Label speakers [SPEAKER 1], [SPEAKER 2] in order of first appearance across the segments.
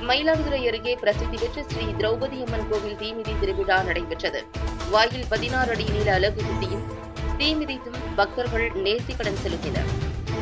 [SPEAKER 1] மயிலாடுதுறை அருகே பிரசித்தி பெற்ற ஸ்ரீ திரௌபதி அம்மன் கோவில் தீமிதி திருவிழா நடைபெற்றது வாயில் பதினாறு அடி நீள அலகு குத்தியும் தீமிதித்தும் பக்தர்கள் நேர்த்திக்கடன் செலுத்தினர்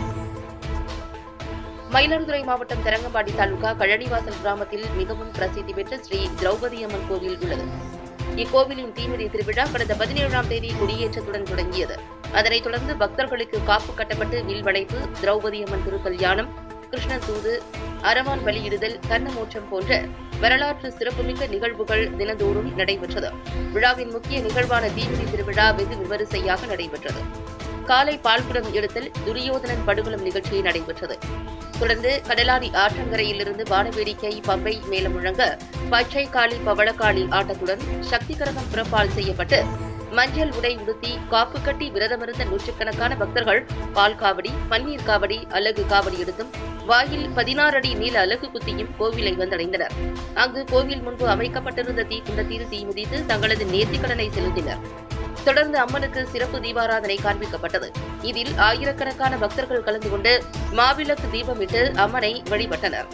[SPEAKER 1] மயிலாடுதுறை மாவட்டம் தரங்கம்பாடி தாலுகா கழனிவாசல் கிராமத்தில் மிகவும் பிரசித்தி பெற்ற ஸ்ரீ திரௌபதி அம்மன் கோவில் உள்ளது இக்கோவிலின் தீமிதி திருவிழா கடந்த பதினேழாம் தேதி கொடியேற்றத்துடன் தொடங்கியது அதனைத் தொடர்ந்து பக்தர்களுக்கு காப்பு கட்டப்பட்டு வில்வளைப்பு திரௌபதி அம்மன் திருக்கல்யாணம் கிருஷ்ணன் தூது அரவான் பலியிடுதல் கண்ணமோட்சம் போன்ற வரலாற்று சிறப்புமிக்க நிகழ்வுகள் தினந்தோறும் நடைபெற்றது விழாவின் முக்கிய நிகழ்வான தீமிதி திருவிழா வெகு விமரிசையாக நடைபெற்றது காலை பால்குடம் எடுத்தல் துரியோதனன் படுகொலம் நிகழ்ச்சி நடைபெற்றது தொடர்ந்து கடலாடி ஆற்றங்கரையிலிருந்து வானவேடிக்கை பம்பை மேலம் முழங்க பச்சை காளி பவளக்காளி ஆட்டத்துடன் சக்தி கரகம் புறப்பால் செய்யப்பட்டு மஞ்சள் உடை உடுத்தி காப்பு கட்டி விரதமிருந்த நூற்றுக்கணக்கான பக்தர்கள் பால் காவடி பன்னீர் காவடி அலகு காவடி எடுத்தும் வாயில் பதினாறு அடி நீள அலகு குத்தியும் கோவிலை வந்தடைந்தனர் அங்கு கோவில் முன்பு அமைக்கப்பட்டிருந்த தீக்குண்டத்தில் தீ மிதித்து தங்களது நேர்த்திக்கடனை செலுத்தினர் தொடர்ந்து அம்மனுக்கு சிறப்பு தீபாராதனை காண்பிக்கப்பட்டது இதில் ஆயிரக்கணக்கான பக்தர்கள் கலந்து கொண்டு மாவிளக்கு தீபமிட்டு அம்மனை வழிபட்டனர்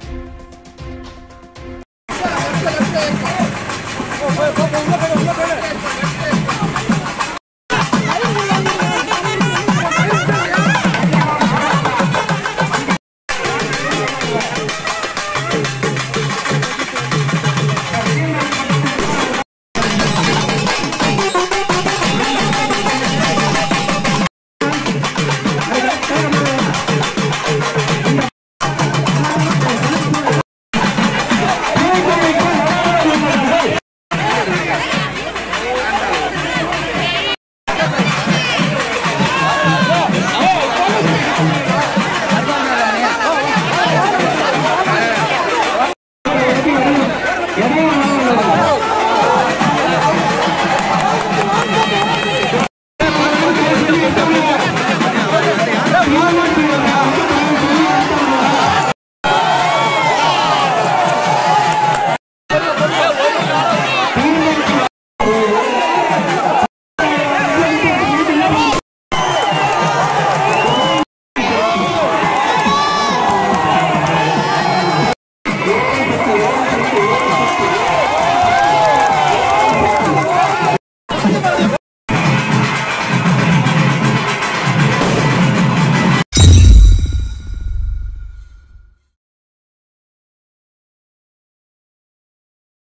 [SPEAKER 2] போய், போய், போய், உள்ள போயிடு, உள்ள போயிடு.